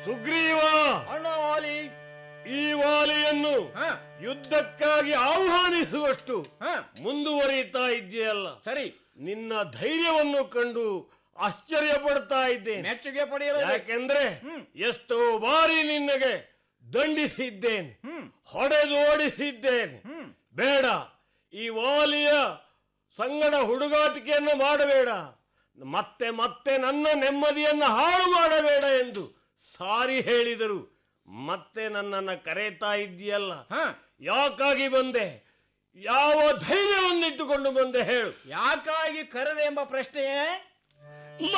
ಸುಗ್ರೀವ ಅಣ್ಣ ವಾಲಿ ಈ ವಾಲಿಯನ್ನು ಹ ಯುದ್ಧಕ್ಕಾಗಿ ಆಹ್ವಾನಿಸುವಷ್ಟು ಹ ಮುಂದುವರಿಯುತ್ತಾ ಇದೆಯಲ್ಲ ಸರಿ ನಿನ್ನ ಧೈರ್ಯವನ್ನು ಕಂಡು ಆಶ್ಚರ್ಯ ಪಡ್ತಾ ಇದ್ದೇನೆ ಮೆಚ್ಚುಗೆ ಪಡೆಯಲು ಯಾಕೆಂದ್ರೆ ಎಷ್ಟೋ ಬಾರಿ ನಿನ್ನಗೆ ದಂಡಿಸಿದ್ದೇನೆ ಹ್ಮ್ ಹೊಡೆದು ಓಡಿಸಿದ್ದೇನೆ ಹ್ಮ್ ಬೇಡ ಈ ವಾಲಿಯ ಸಂಗಡ ಹುಡುಗಾಟಿಕೆಯನ್ನು ಮಾಡಬೇಡ ಮತ್ತೆ ಮತ್ತೆ ನನ್ನ ನೆಮ್ಮದಿಯನ್ನು ಹಾಳು ಮಾಡಬೇಡ ಎಂದು ಸಾರಿ ಹೇಳಿದರು ಮತ್ತೆ ನನ್ನನ್ನು ಕರೆಯುತ್ತಾ ಇದ್ದೀಯಲ್ಲ ಹ ಯಾಕಾಗಿ ಬಂದೆ ಯಾವ ಧೈರ್ಯವನ್ನಿಟ್ಟುಕೊಂಡು ಬಂದೆ ಹೇಳು ಯಾಕಾಗಿ ಕರೆದೆ ಎಂಬ ಪ್ರಶ್ನೆಯೇ